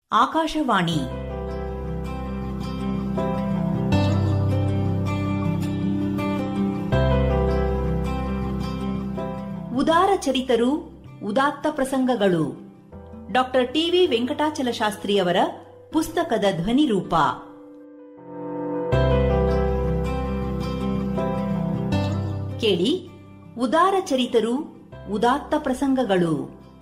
ಆಕಾಶವಾಣಿ ಉದಾರ ಚರಿತರು ಉದಾತ್ತ ಪ್ರಸಂಗಗಳು ಡಾಕ್ಟರ್ ಟಿವಿ ವೆಂಕಟಾಚಲ ಶಾಸ್ತ್ರಿಯವರ ಪುಸ್ತಕದ ಧ್ವನಿ ರೂಪ ಕೇಳಿ ಉದಾರ ಚರಿತರು ಉದಾತ್ತ ಪ್ರಸಂಗಗಳು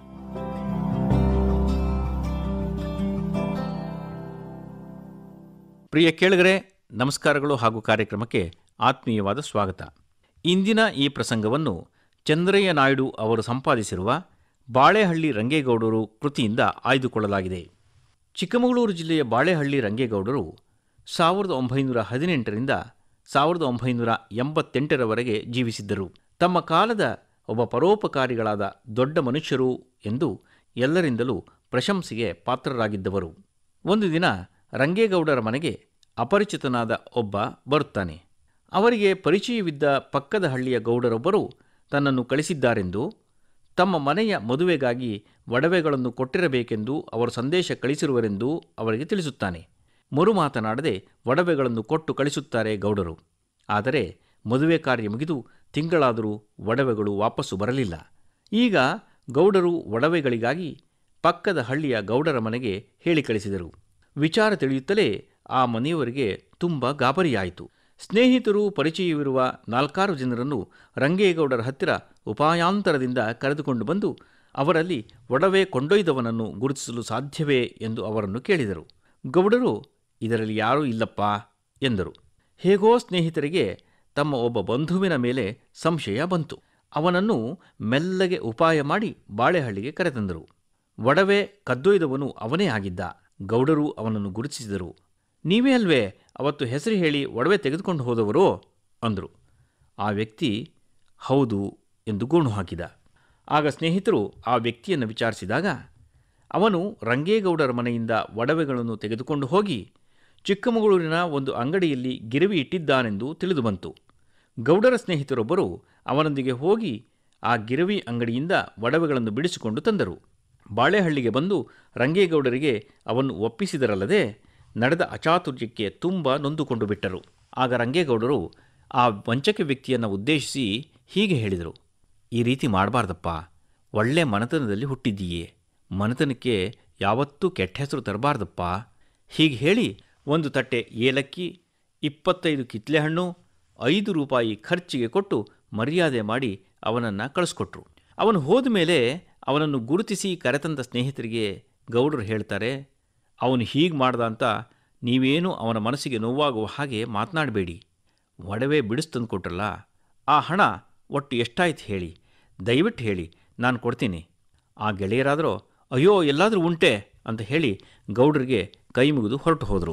ಪ್ರಿಯ ಕೇಳಿಗರೆ ನಮಸ್ಕಾರಗಳು ಹಾಗೂ ಕಾರ್ಯಕ್ರಮಕ್ಕೆ ಆತ್ಮೀಯವಾದ ಸ್ವಾಗತ ಇಂದಿನ ಈ ಪ್ರಸಂಗವನ್ನು ಚಂದ್ರಯ್ಯ ನಾಯ್ಡು ಅವರು ಸಂಪಾದಿಸಿರುವ ಬಾಳೆಹಳ್ಳಿ ರಂಗೇಗೌಡರು ಕೃತಿಯಿಂದ ಆಯ್ದುಕೊಳ್ಳಲಾಗಿದೆ ಚಿಕ್ಕಮಗಳೂರು ಜಿಲ್ಲೆಯ ಬಾಳೆಹಳ್ಳಿ ರಂಗೇಗೌಡರು ಸಾವಿರದ ಒಂಬೈನೂರ ಹದಿನೆಂಟರಿಂದ ಸಾವಿರದ ಒಂಬೈನೂರ ಎಂಬತ್ತೆಂಟರವರೆಗೆ ಜೀವಿಸಿದ್ದರು ತಮ್ಮ ಕಾಲದ ಒಬ್ಬ ಪರೋಪಕಾರಿಗಳಾದ ದೊಡ್ಡ ಮನುಷ್ಯರು ಎಂದು ಎಲ್ಲರಿಂದಲೂ ಪ್ರಶಂಸೆಗೆ ಪಾತ್ರರಾಗಿದ್ದವರು ಒಂದು ದಿನ ರಂಗೇಗೌಡರ ಮನೆಗೆ ಅಪರಿಚಿತನಾದ ಒಬ್ಬ ಬರುತ್ತಾನೆ ಅವರಿಗೆ ಪರಿಚಯವಿದ್ದ ಪಕ್ಕದ ಹಳ್ಳಿಯ ಗೌಡರೊಬ್ಬರು ತನ್ನನ್ನು ಕಳಿಸಿದ್ದಾರೆಂದು ತಮ್ಮ ಮನೆಯ ಮದುವೆಗಾಗಿ ಒಡವೆಗಳನ್ನು ಕೊಟ್ಟಿರಬೇಕೆಂದು ಅವರು ಸಂದೇಶ ಕಳಿಸಿರುವರೆಂದು ಅವರಿಗೆ ತಿಳಿಸುತ್ತಾನೆ ಮರು ಮಾತನಾಡದೆ ಒಡವೆಗಳನ್ನು ಕೊಟ್ಟು ಕಳಿಸುತ್ತಾರೆ ಗೌಡರು ಆದರೆ ಮದುವೆ ಕಾರ್ಯ ಮುಗಿದು ತಿಂಗಳಾದರೂ ಒಡವೆಗಳು ವಾಪಸ್ಸು ಬರಲಿಲ್ಲ ಈಗ ಗೌಡರು ಒಡವೆಗಳಿಗಾಗಿ ಪಕ್ಕದ ಹಳ್ಳಿಯ ಗೌಡರ ಮನೆಗೆ ಹೇಳಿ ಕಳಿಸಿದರು ವಿಚಾರ ತಿಳಿಯುತ್ತಲೇ ಆ ಮನೆಯವರಿಗೆ ತುಂಬ ಗಾಬರಿಯಾಯಿತು ಸ್ನೇಹಿತರು ಪರಿಚಯವಿರುವ ನಾಲ್ಕಾರು ಜನರನ್ನು ರಂಗೇಗೌಡರ ಹತ್ತಿರ ಉಪಾಯಾಂತರದಿಂದ ಕರೆದುಕೊಂಡು ಬಂದು ಅವರಲ್ಲಿ ಒಡವೆ ಕೊಂಡೊಯ್ದವನನ್ನು ಗುರುತಿಸಲು ಸಾಧ್ಯವೇ ಎಂದು ಅವರನ್ನು ಕೇಳಿದರು ಗೌಡರು ಇದರಲ್ಲಿ ಯಾರೂ ಇಲ್ಲಪ್ಪ ಎಂದರು ಹೇಗೋ ಸ್ನೇಹಿತರಿಗೆ ತಮ್ಮ ಒಬ್ಬ ಬಂಧುವಿನ ಮೇಲೆ ಸಂಶಯ ಬಂತು ಅವನನ್ನು ಮೆಲ್ಲಗೆ ಉಪಾಯ ಮಾಡಿ ಬಾಳೆಹಳ್ಳಿಗೆ ಕರೆತಂದರು ಒಡವೆ ಕದ್ದೊಯ್ದವನು ಅವನೇ ಆಗಿದ್ದ ಗೌಡರು ಅವನನ್ನು ಗುರುತಿಸಿದರು ನೀವೇ ಅಲ್ವೇ ಅವತ್ತು ಹೆಸರು ಹೇಳಿ ಒಡವೆ ತೆಗೆದುಕೊಂಡು ಹೋದವರು ಅಂದರು ಆ ವ್ಯಕ್ತಿ ಹೌದು ಎಂದು ಗೋಣು ಹಾಕಿದ ಆಗ ಸ್ನೇಹಿತರು ಆ ವ್ಯಕ್ತಿಯನ್ನು ವಿಚಾರಿಸಿದಾಗ ಅವನು ರಂಗೇಗೌಡರ ಮನೆಯಿಂದ ಒಡವೆಗಳನ್ನು ತೆಗೆದುಕೊಂಡು ಹೋಗಿ ಚಿಕ್ಕಮಗಳೂರಿನ ಒಂದು ಅಂಗಡಿಯಲ್ಲಿ ಗಿರವಿ ಇಟ್ಟಿದ್ದಾನೆಂದು ತಿಳಿದುಬಂತು ಗೌಡರ ಸ್ನೇಹಿತರೊಬ್ಬರು ಅವನೊಂದಿಗೆ ಹೋಗಿ ಆ ಗಿರವಿ ಅಂಗಡಿಯಿಂದ ಒಡವೆಗಳನ್ನು ಬಿಡಿಸಿಕೊಂಡು ತಂದರು ಬಾಳೆಹಳ್ಳಿಗೆ ಬಂದು ರಂಗೇಗೌಡರಿಗೆ ಅವನ್ನು ಒಪ್ಪಿಸಿದರಲ್ಲದೆ ನಡೆದ ಅಚಾತುರ್ಯಕ್ಕೆ ತುಂಬ ನೊಂದುಕೊಂಡು ಬಿಟ್ಟರು ಆಗ ರಂಗೇಗೌಡರು ಆ ವಂಚಕ ವ್ಯಕ್ತಿಯನ್ನು ಉದ್ದೇಶಿಸಿ ಹೀಗೆ ಹೇಳಿದರು ಈ ರೀತಿ ಮಾಡಬಾರ್ದಪ್ಪ ಒಳ್ಳೆ ಮನೆತನದಲ್ಲಿ ಹುಟ್ಟಿದ್ದೀಯೇ ಮನೆತನಕ್ಕೆ ಯಾವತ್ತೂ ಕೆಟ್ಟ ಹೆಸರು ತರಬಾರ್ದಪ್ಪ ಹೀಗೆ ಹೇಳಿ ಒಂದು ತಟ್ಟೆ ಏಲಕ್ಕಿ ಇಪ್ಪತ್ತೈದು ಕಿತ್ಲೆಹಣ್ಣು ಐದು ರೂಪಾಯಿ ಖರ್ಚಿಗೆ ಕೊಟ್ಟು ಮರ್ಯಾದೆ ಮಾಡಿ ಅವನನ್ನು ಕಳಿಸ್ಕೊಟ್ರು ಅವನು ಹೋದ ಮೇಲೆ ಅವನನ್ನು ಗುರುತಿಸಿ ಕರೆತಂದ ಸ್ನೇಹಿತರಿಗೆ ಗೌಡರು ಹೇಳ್ತಾರೆ ಅವನು ಹೀಗೆ ಮಾಡ್ದ ಅಂತ ನೀವೇನು ಅವನ ಮನಸ್ಸಿಗೆ ನೋವಾಗುವ ಹಾಗೆ ಮಾತನಾಡಬೇಡಿ ಒಡವೆ ಬಿಡಿಸ್ತಂದು ಕೊಟ್ರಲ್ಲ ಆ ಹಣ ಒಟ್ಟು ಎಷ್ಟಾಯ್ತು ಹೇಳಿ ದಯವಿಟ್ಟು ಹೇಳಿ ನಾನು ಕೊಡ್ತೀನಿ ಆ ಗೆಳೆಯರಾದರೂ ಅಯ್ಯೋ ಎಲ್ಲಾದರೂ ಉಂಟೆ ಅಂತ ಹೇಳಿ ಗೌಡರಿಗೆ ಕೈ ಮುಗಿದು ಹೊರಟು ಹೋದರು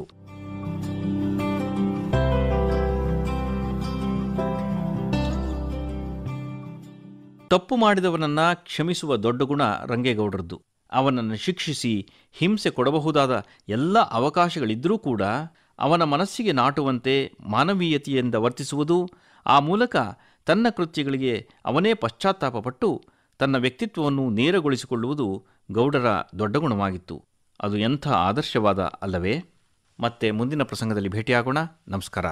ತಪ್ಪು ಮಾಡಿದವನನ್ನ ಕ್ಷಮಿಸುವ ದೊಡ್ಡ ಗುಣ ರಂಗೇಗೌಡರದ್ದು ಅವನನ್ನು ಶಿಕ್ಷಿಸಿ ಹಿಂಸೆ ಕೊಡಬಹುದಾದ ಎಲ್ಲ ಅವಕಾಶಗಳಿದ್ದರೂ ಕೂಡ ಅವನ ಮನಸ್ಸಿಗೆ ನಾಟುವಂತೆ ಮಾನವೀಯತೆಯಿಂದ ವರ್ತಿಸುವುದು ಆ ಮೂಲಕ ತನ್ನ ಕೃತ್ಯಗಳಿಗೆ ಅವನೇ ಪಶ್ಚಾತ್ತಾಪಪಟ್ಟು ತನ್ನ ವ್ಯಕ್ತಿತ್ವವನ್ನು ನೇರಗೊಳಿಸಿಕೊಳ್ಳುವುದು ಗೌಡರ ದೊಡ್ಡ ಗುಣವಾಗಿತ್ತು ಅದು ಎಂಥ ಆದರ್ಶವಾದ ಅಲ್ಲವೇ ಮತ್ತೆ ಮುಂದಿನ ಪ್ರಸಂಗದಲ್ಲಿ ಭೇಟಿಯಾಗೋಣ ನಮಸ್ಕಾರ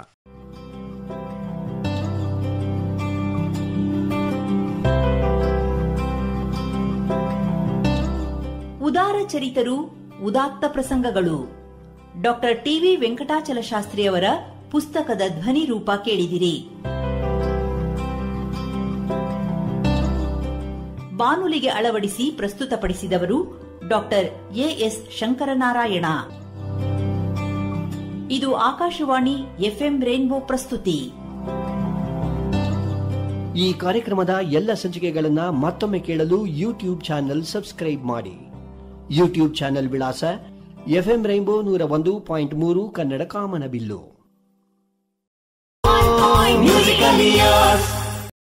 ಉದಾರ ಚರಿತರು ಉದಾತ್ತ ಪ್ರಸಂಗಗಳು ಡಾಕ್ಟರ್ ಟಿವಿ ವೆಂಕಟಾಚಲ ಶಾಸ್ತ್ರಿಯವರ ಪುಸ್ತಕದ ಧ್ವನಿ ರೂಪ ಕೇಳಿದಿರಿ ಬಾನುಲಿಗೆ ಅಳವಡಿಸಿ ಪ್ರಸ್ತುತಪಡಿಸಿದವರು ಡಾಕ್ಟರ್ ಎಎಸ್ ಶಂಕರನಾರಾಯಣ ಇದು ಆಕಾಶವಾಣಿ ಎಫ್ಎಂ ರೇನ್ಬೋ ಪ್ರಸ್ತುತಿ ಈ ಕಾರ್ಯಕ್ರಮದ ಎಲ್ಲ ಸಂಚಿಕೆಗಳನ್ನ ಮತ್ತೊಮ್ಮೆ ಕೇಳಲು ಯೂಟ್ಯೂಬ್ ಚಾನೆಲ್ ಸಬ್ಸ್ಕ್ರೈಬ್ ಮಾಡಿ ಯೂಟ್ಯೂಬ್ ಚಾನೆಲ್ ವಿಳಾಸ ಎಫ್ಎಂ ರೈನ್ಬೋ ನೂರ ಒಂದು ಪಾಯಿಂಟ್ ಮೂರು ಕನ್ನಡ ಕಾಮನಬಿಲ್ಲು Musical years.